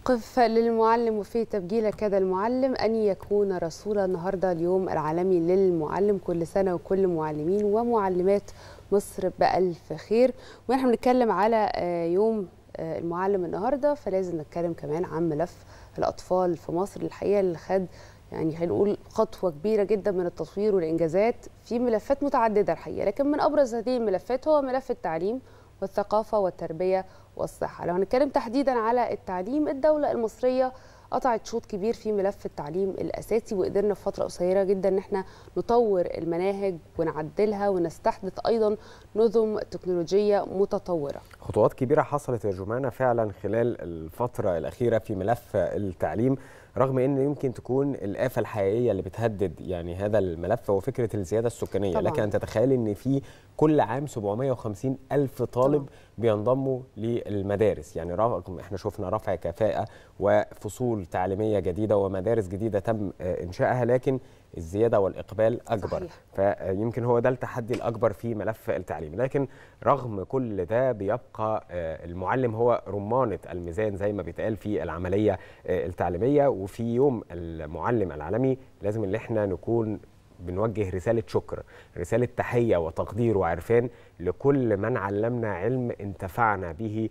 قف للمعلم وفي تبجيل كاد المعلم أن يكون رسول النهاردة اليوم العالمي للمعلم كل سنة وكل معلمين ومعلمات مصر بألف خير ونحن بنتكلم على يوم المعلم النهاردة فلازم نتكلم كمان عن ملف الأطفال في مصر الحقيقة اللي خد يعني هنقول خطوة كبيرة جدا من التطوير والإنجازات في ملفات متعددة الحقيقة لكن من أبرز هذه الملفات هو ملف التعليم والثقافة والتربية والصحة لو هنتكلم تحديدا على التعليم الدولة المصرية قطعت شوط كبير في ملف التعليم الأساسي وقدرنا في فترة قصيرة جدا إن احنا نطور المناهج ونعدلها ونستحدث أيضا نظم تكنولوجية متطورة خطوات كبيرة حصلت يا جمانة فعلا خلال الفترة الأخيرة في ملف التعليم رغم ان يمكن تكون الآفة الحقيقية اللي بتهدد يعني هذا الملف هو فكرة الزيادة السكانية طبعا. لكن أن تتخيلي ان في كل عام 750 ألف طالب طبعا. بينضموا للمدارس يعني رغم احنا شفنا رفع كفاءة وفصول تعليمية جديدة ومدارس جديدة تم إنشائها لكن الزيادة والإقبال أكبر صحيح. فيمكن هو ده التحدي الأكبر في ملف التعليم لكن رغم كل ده بيبقى المعلم هو رمانة الميزان زي ما بيتقال في العملية التعليمية وفي يوم المعلم العالمي لازم ان احنا نكون بنوجه رسالة شكر رسالة تحية وتقدير وعرفان لكل من علمنا علم انتفعنا به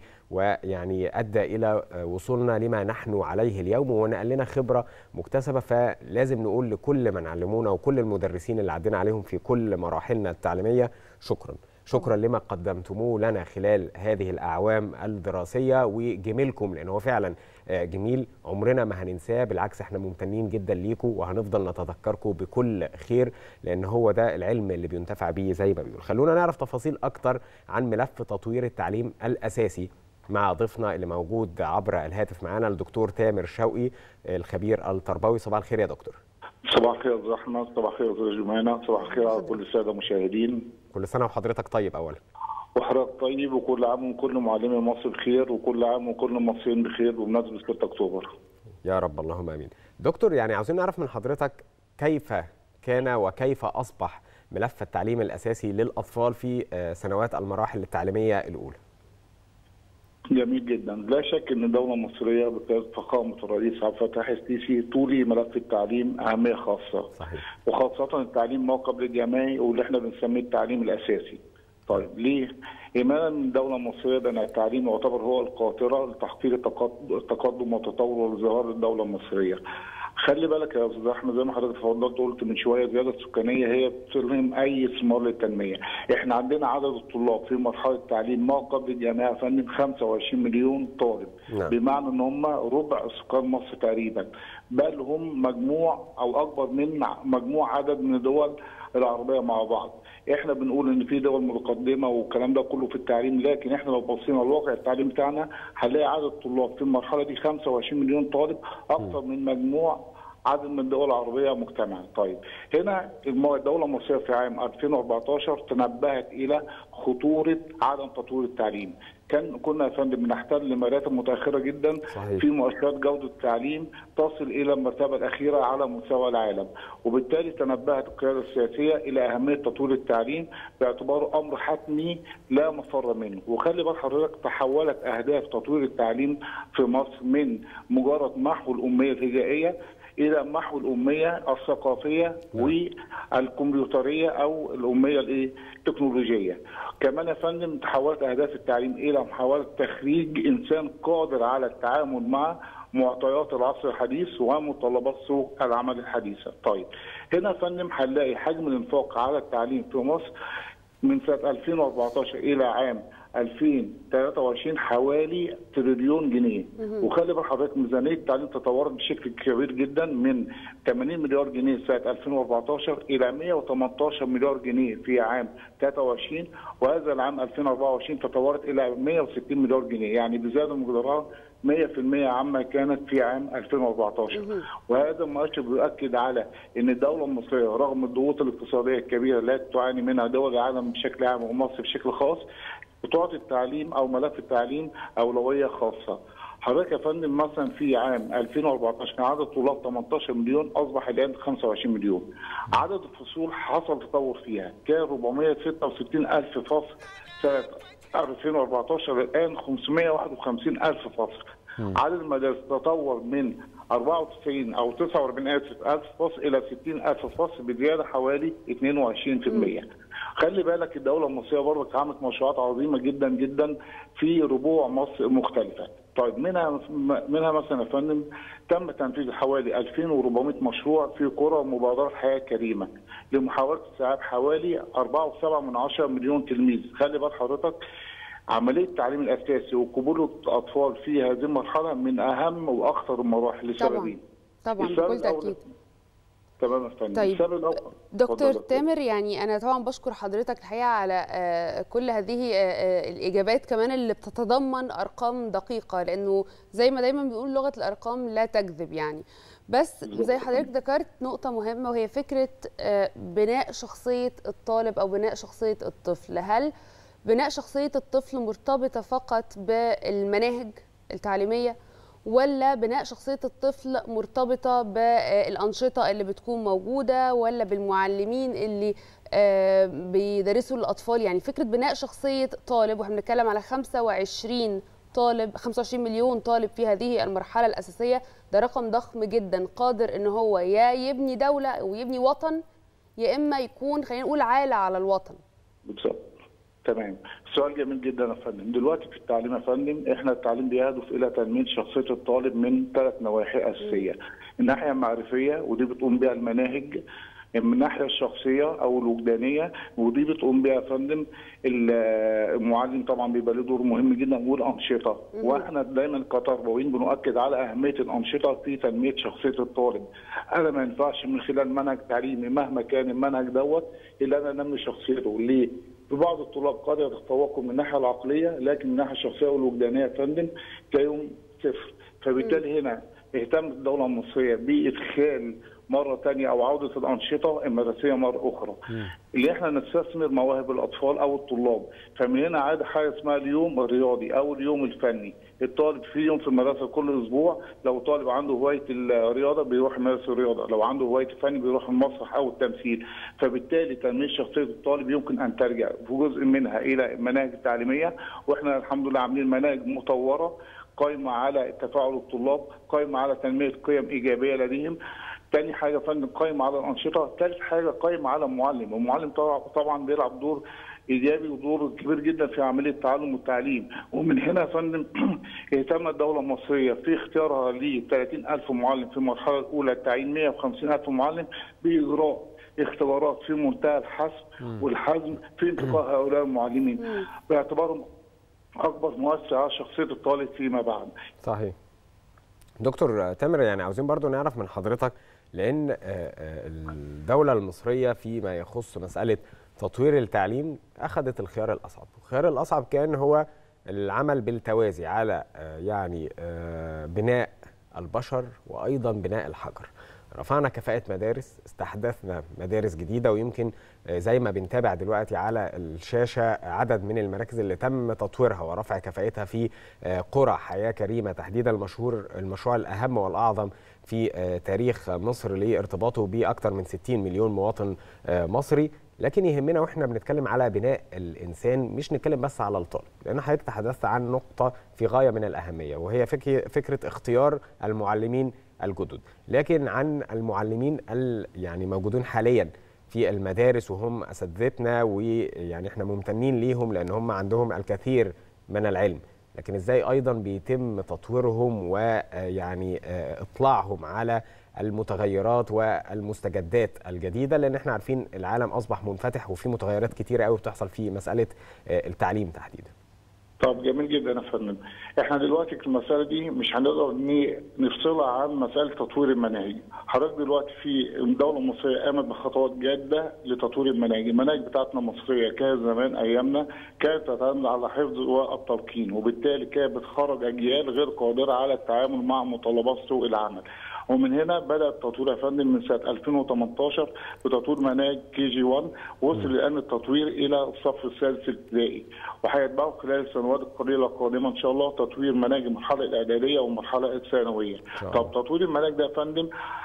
ويعني أدى إلى وصولنا لما نحن عليه اليوم ونقل لنا خبرة مكتسبة فلازم نقول لكل من علمونا وكل المدرسين اللي عدينا عليهم في كل مراحلنا التعليمية شكرا شكرا لما قدمتموه لنا خلال هذه الأعوام الدراسية وجميلكم لأن هو فعلا جميل عمرنا ما هننساه بالعكس احنا ممتنين جدا ليكم وهنفضل نتذكركم بكل خير لأن هو ده العلم اللي بينتفع بيه زي ما بيقول خلونا نعرف تفاصيل أكتر عن ملف تطوير التعليم الأساسي مع ضيفنا اللي موجود عبر الهاتف معانا الدكتور تامر شوقي الخبير التربوي صباح الخير يا دكتور صباح الخير يا احمد صباح الخير يا جمانه صباح الخير على كل الساده المشاهدين كل سنه وحضرتك طيب اولا وحضرتك طيب وكل عام وكل معلمي مصر بخير وكل عام وكل المصريين بخير بمناسبه 6 اكتوبر يا رب اللهم امين دكتور يعني عاوزين نعرف من حضرتك كيف كان وكيف اصبح ملف التعليم الاساسي للاطفال في سنوات المراحل التعليميه الاولى جميل جدا لا شك ان الدوله المصريه بقياده فخامه الرئيس عبد الفتاح السيسي طولي ملف التعليم اهميه خاصه صحيح. وخاصه التعليم ما قبل الجامعي واللي احنا بنسميه التعليم الاساسي طيب ليه؟ ايمانا من الدوله المصريه بان التعليم يعتبر هو القاطره لتحقيق التقدم والتطور وازدهار الدوله المصريه. خلي بالك يا استاذ احمد زي ما حضرتك اتفضلت قلت من شويه الزياده السكانيه هي بتلهم اي استثمار للتنميه، احنا عندنا عدد الطلاب في مرحله التعليم ما قبل الجامعه يا فندم 25 مليون طالب، نعم. بمعنى ان هم ربع سكان مصر تقريبا، بل هم مجموع او اكبر من مجموع عدد من الدول العربيه مع بعض. احنا بنقول ان في دول متقدمه والكلام ده كله في التعليم لكن احنا لو بصينا لواقع التعليم بتاعنا هنلاقي عدد الطلاب في المرحله دي 25 مليون طالب اكثر من مجموع عدد من الدول العربيه مجتمعه. طيب هنا الدوله المصريه في عام 2014 تنبهت الى خطوره عدم تطوير التعليم. كان كنا يا فندم بنحتل مراتب متاخره جدا صحيح. في مؤشرات جوده التعليم تصل الى المرتبه الاخيره على مستوى العالم وبالتالي تنبهت القياده السياسيه الى اهميه تطوير التعليم باعتباره امر حتمي لا مفر منه وخلي بال حضرتك تحولت اهداف تطوير التعليم في مصر من مجرد محو الاميه الهجائيه الى محو الاميه الثقافيه والكمبيوتريه او الاميه الايه التكنولوجيه. كمان يا فندم تحولت اهداف التعليم الى محاوله تخريج انسان قادر على التعامل مع معطيات العصر الحديث ومتطلبات سوق العمل الحديثه. طيب هنا يا فندم هنلاقي حجم الانفاق على التعليم في مصر من سنه 2014 الى عام 2023 حوالي تريليون جنيه وخلي بال حضرتك ميزانيه التعليم تطورت بشكل كبير جدا من 80 مليار جنيه سنه 2014 الى 118 مليار جنيه في عام 23 وهذا العام 2024 تطورت الى 160 مليار جنيه يعني بزياده مقدارها 100% عما كانت في عام 2014 وهذا المؤشر بيؤكد على ان الدوله المصريه رغم الضغوط الاقتصاديه الكبيره التي تعاني منها دول العالم بشكل عام ومصر بشكل خاص بتعطي التعليم او ملف التعليم اولويه خاصه. حضرتك يا فندم مثلا في عام 2014 كان عدد طلاب 18 مليون اصبح الان 25 مليون. عدد الفصول حصل تطور فيها كان 466 الف فصل سنه 2014 الان 551 الف فصل. عدد المدارس تطور من 94 او 49 اسف الف فصل الى 60 الف فصل بزياده حوالي 22% خلي بالك الدوله المصريه برضك عملت مشروعات عظيمه جدا جدا في ربوع مصر مختلفه طيب منها منها مثلا يا فندم تم تنفيذ حوالي 2400 مشروع في قرى مبادره حياه كريمه لمحاوله استيعاب حوالي 4.7 مليون تلميذ خلي بال حضرتك عمليه التعليم الاساسي وقبول الاطفال في هذه المرحله من اهم واخطر المراحل لسببين طبعا طبعا بكل تاكيد تمام يا فندم طيب دكتور تامر يعني انا طبعا بشكر حضرتك الحقيقه على كل هذه الاجابات كمان اللي بتتضمن ارقام دقيقه لانه زي ما دايما بيقول لغه الارقام لا تكذب يعني بس زي حضرتك ذكرت نقطة مهمة وهي فكرة بناء شخصية الطالب أو بناء شخصية الطفل هل بناء شخصية الطفل مرتبطة فقط بالمناهج التعليمية ولا بناء شخصية الطفل مرتبطة بالأنشطة اللي بتكون موجودة ولا بالمعلمين اللي بيدرسوا للأطفال يعني فكرة بناء شخصية طالب واحنا بنتكلم على 25 طالب 25 مليون طالب في هذه المرحلة الأساسية ده رقم ضخم جدا قادر ان هو يا يبني دولة او يبني وطن يا اما يكون خلينا نقول عالة على الوطن بالظبط تمام سؤال جميل جدا يا فندم دلوقتي في التعليم يا فندم احنا التعليم بيهدف الى تنميه شخصيه الطالب من ثلاث نواحي اساسيه الناحيه المعرفيه ودي بتقوم بها المناهج من الناحيه الشخصيه او الوجدانيه ودي بتقوم بها يا فندم المعلم طبعا بيبقى له دور مهم جدا والانشطه واحنا دايما كتربويين بنؤكد على اهميه الانشطه في تنميه شخصيه الطالب انا ما ينفعش من خلال منهج تعليمي مهما كان المنهج دوت الا انا انمي شخصيته ليه؟ في بعض الطلاب قد يتفوقوا من الناحيه العقليه لكن من الناحيه الشخصيه والوجدانيه يا فندم تلاقيهم صفر فبالتالي هنا اهتمت الدوله المصريه بادخال مره ثانيه او عوده الانشطه المدرسيه مره اخرى اللي احنا نستثمر مواهب الاطفال او الطلاب فمن هنا عاد حاجه اسمها اليوم الرياضي او اليوم الفني الطالب في يوم في المدرسه كل اسبوع لو طالب عنده هوايه الرياضه بيروح يمارس الرياضه لو عنده هوايه الفن بيروح المسرح او التمثيل فبالتالي تنميه شخصيه الطالب يمكن ان ترجع في جزء منها الى المناهج التعليميه واحنا الحمد لله عاملين مناهج مطوره قائمه على تفاعل الطلاب قائمه على تنميه قيم ايجابيه لديهم تاني حاجه يا فندم قائمه على الانشطه، ثالث حاجه قائمه على المعلم، المعلم طبعا بيلعب دور ايجابي ودور كبير جدا في عمليه التعلم والتعليم، ومن هنا يا فندم اهتم الدوله المصريه في اختيارها ل 30000 معلم في المرحله الاولى تعيين 150000 معلم باجراء اختبارات في منتهى الحسم والحزم في انتقاء هؤلاء المعلمين باعتبارهم اكبر مؤثر على شخصيه الطالب فيما بعد. صحيح. دكتور تامر يعني عاوزين برضو نعرف من حضرتك لان الدوله المصريه فيما يخص مساله تطوير التعليم اخذت الخيار الاصعب الخيار الاصعب كان هو العمل بالتوازي على يعني بناء البشر وايضا بناء الحجر رفعنا كفاءة مدارس استحدثنا مدارس جديدة ويمكن زي ما بنتابع دلوقتي على الشاشة عدد من المراكز اللي تم تطويرها ورفع كفاءتها في قرى حياة كريمة تحديدا المشهور المشروع الأهم والأعظم في تاريخ مصر لارتباطه بأكثر من 60 مليون مواطن مصري لكن يهمنا واحنا بنتكلم على بناء الانسان مش نتكلم بس على الطالب لان حضرتك تحدثت عن نقطه في غايه من الاهميه وهي فكره اختيار المعلمين الجدد لكن عن المعلمين يعني موجودين حاليا في المدارس وهم اساتذتنا ويعني احنا ممتنين ليهم لان هم عندهم الكثير من العلم لكن ازاي ايضا بيتم تطويرهم ويعني اطلاعهم على المتغيرات والمستجدات الجديده لان احنا عارفين العالم اصبح منفتح وفي متغيرات كتيره قوي بتحصل في مساله التعليم تحديدا طب جميل جدا يا فندم احنا دلوقتي المساله دي مش هنقدر نفصلها عن مساله تطوير المناهج حضرتك دلوقتي في الدوله المصريه قامت بخطوات جاده لتطوير المناهج المناهج بتاعتنا مصريه كانت زمان ايامنا كانت تعتمد على حفظ والتلقين وبالتالي كانت بتخرج اجيال غير قادره على التعامل مع متطلبات سوق العمل ومن هنا بدا التطوير يا فندم من سنه 2018 بتطوير مناهج كي جي 1 وصل الان التطوير الى الصف الثالث الابتدائي وهيتبعه خلال السنوات القليله القادمه ان شاء الله تطوير مناهج المرحله الاعداديه والمرحله الثانويه. طب تطوير المناهج ده يا فندم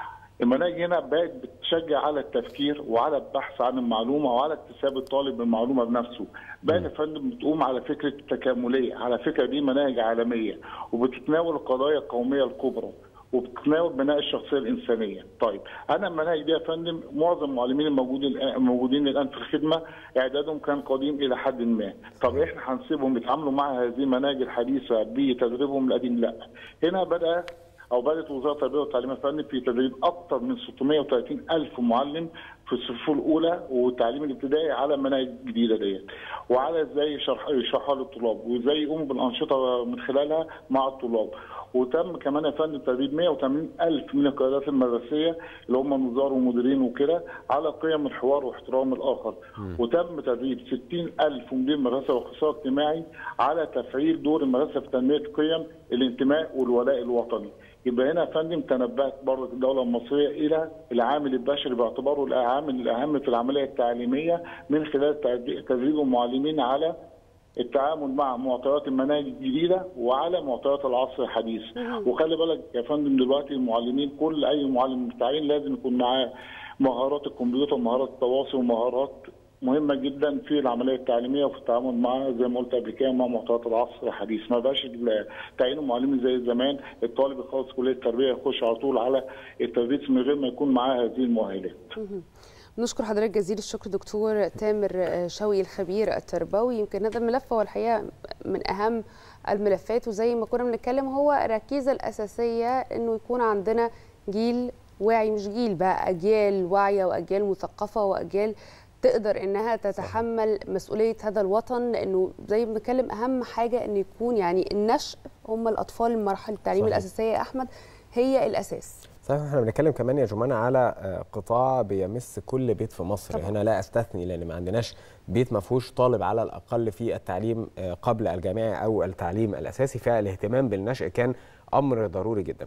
المناهج هنا بقت بتشجع على التفكير وعلى البحث عن المعلومه وعلى اكتساب الطالب المعلومه بنفسه. بقت يا فندم بتقوم على فكره التكامليه، على فكره دي مناهج عالميه وبتتناول القضايا القوميه الكبرى. وبتتناول بناء الشخصيه الانسانيه. طيب انا المناهج دي يا فندم معظم المعلمين الموجودين الموجودين الان في الخدمه اعدادهم كان قديم الى حد ما. طب احنا هنسيبهم يتعاملوا مع هذه المناهج الحديثه بتدريبهم القديم؟ لا. هنا بدا او بدات وزاره التربيه والتعليم الفني في تدريب اكثر من 630 الف معلم في الصفوف الاولى والتعليم الابتدائي على المناهج الجديده ديت وعلى ازاي يشرح يشرحها للطلاب وازاي يقوموا بالانشطه من خلالها مع الطلاب وتم كمان يا فندم تدريب 180 الف من القيادات المدرسيه اللي هم النظار ومديرين وكده على قيم الحوار واحترام الاخر م. وتم تدريب 60 الف مدير مدرسه واخصائي اجتماعي على تفعيل دور المدرسه في تنميه قيم الانتماء والولاء الوطني يبقى هنا يا فندم تنبهت برضه الدوله المصريه الى العامل البشري باعتباره العامل الاهم في العمليه التعليميه من خلال تدريب المعلمين على التعامل مع معطيات المناهج الجديده وعلى معطيات العصر الحديث وخلي بالك يا فندم دلوقتي المعلمين كل اي معلم متعين لازم يكون معاه مهارات الكمبيوتر ومهارات التواصل ومهارات مهمه جدا في العمليه التعليميه وفي التعامل مع زي ما قلت قبل كده مع معطيات العصر الحديث ما بقاش تعيين المعلمين زي زمان الطالب يخلص كليه التربيه يخش على طول على التدريس من غير ما يكون معاه هذه المؤهلات. نشكر حضرتك جزيل الشكر دكتور تامر شوقي الخبير التربوي يمكن هذا الملف هو الحقيقه من اهم الملفات وزي ما كنا بنتكلم هو الركيزه الاساسيه انه يكون عندنا جيل واعي مش جيل بقى اجيال واعيه واجيال مثقفه واجيال تقدر انها تتحمل مسؤوليه هذا الوطن لانه زي ما بنتكلم اهم حاجه ان يكون يعني النشء هم الاطفال مراحل التعليم صحيح. الاساسيه يا احمد هي الاساس صحيح احنا بنتكلم كمان يا جمانه على قطاع بيمس كل بيت في مصر طبعا. هنا لا استثني لان ما عندناش بيت ما فيهوش طالب على الاقل في التعليم قبل الجامعي او التعليم الاساسي فالاهتمام بالنشء كان امر ضروري جدا